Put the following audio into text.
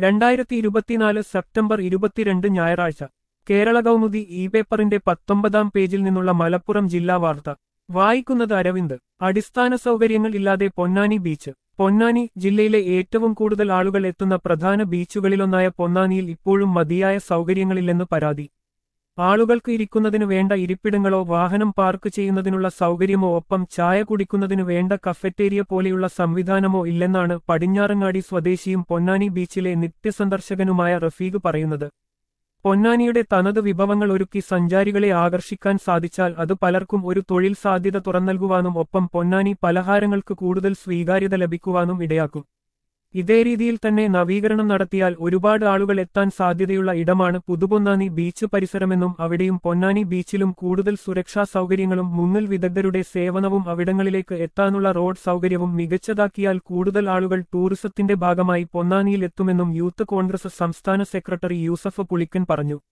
രണ്ടായിരത്തി ഇരുപത്തിനാല് സെപ്റ്റംബർ ഇരുപത്തിരണ്ട് ഞായറാഴ്ച കേരള കൗമുദി ഇ പേപ്പറിന്റെ പത്തൊമ്പതാം പേജിൽ നിന്നുള്ള മലപ്പുറം ജില്ലാ വാർത്ത വായിക്കുന്നത് അരവിന്ദ് അടിസ്ഥാന സൗകര്യങ്ങൾ ഇല്ലാതെ പൊന്നാനി ബീച്ച് പൊന്നാനി ജില്ലയിലെ ഏറ്റവും കൂടുതൽ ആളുകൾ എത്തുന്ന പ്രധാന ബീച്ചുകളിലൊന്നായ പൊന്നാനിയിൽ ഇപ്പോഴും മതിയായ സൗകര്യങ്ങളില്ലെന്ന് പരാതി ആളുകൾക്ക് ഇരിക്കുന്നതിന് വേണ്ട ഇരിപ്പിടങ്ങളോ വാഹനം പാർക്ക് ചെയ്യുന്നതിനുള്ള സൗകര്യമോ ഒപ്പം ചായ കുടിക്കുന്നതിന് വേണ്ട കഫറ്റേരിയ പോലെയുള്ള സംവിധാനമോ ഇല്ലെന്നാണ് പടിഞ്ഞാറങ്ങാടി സ്വദേശിയും പൊന്നാനി ബീച്ചിലെ നിത്യസന്ദർശകനുമായ റഫീഖ് പറയുന്നത് പൊന്നാനിയുടെ തനത് വിഭവങ്ങൾ ഒരുക്കി സഞ്ചാരികളെ ആകർഷിക്കാൻ സാധിച്ചാൽ അത് പലർക്കും ഒരു തൊഴിൽ സാധ്യത തുറന്നൽകുവാനും ഒപ്പം പൊന്നാനി പലഹാരങ്ങൾക്ക് കൂടുതൽ സ്വീകാര്യത ലഭിക്കുവാനും ഇടയാക്കും ഇതേ രീതിയിൽ തന്നെ നവീകരണം നടത്തിയാൽ ഒരുപാട് ആളുകൾ എത്താൻ സാധ്യതയുള്ള ഇടമാണ് പുതുപൊന്നാനി ബീച്ച് പരിസരമെന്നും അവിടെയും പൊന്നാനി ബീച്ചിലും കൂടുതൽ സുരക്ഷാ സൗകര്യങ്ങളും മുങ്ങൽ വിദഗ്ധരുടെ സേവനവും അവിടങ്ങളിലേക്ക് എത്താനുള്ള റോഡ് സൗകര്യവും മികച്ചതാക്കിയാൽ കൂടുതൽ ആളുകൾ ടൂറിസത്തിന്റെ ഭാഗമായി പൊന്നാനിയിൽ എത്തുമെന്നും യൂത്ത് കോൺഗ്രസ് സംസ്ഥാന സെക്രട്ടറി യൂസഫ് പുളിക്കൻ പറഞ്ഞു